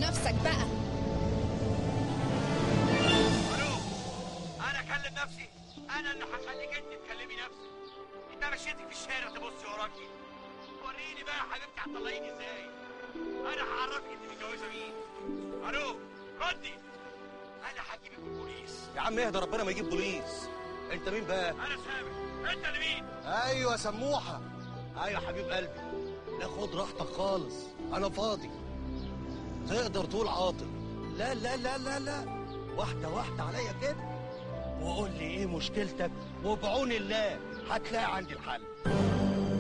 نفسك بقى الو انا اكلم نفسي انا اللي هخليك انت تكلمي نفسك انت مشيتك في الشارع تبصي وراكي وريني بقى يا حبيبتي هتطلعيني ازاي انا هعرفك انت متجوزه مين الو ردي انا هجيبك من البوليس يا عم اهدى ربنا ما يجيب بوليس انت مين بقى انا سامر انت اللي مين ايوه سموحه ايوه حبيب قلبي لا خد راحتك خالص انا فاضي تقدر تقول عاطل لا لا لا لا لا واحده واحده عليا كده وقول لي ايه مشكلتك وبعون الله هتلاقي عندي الحل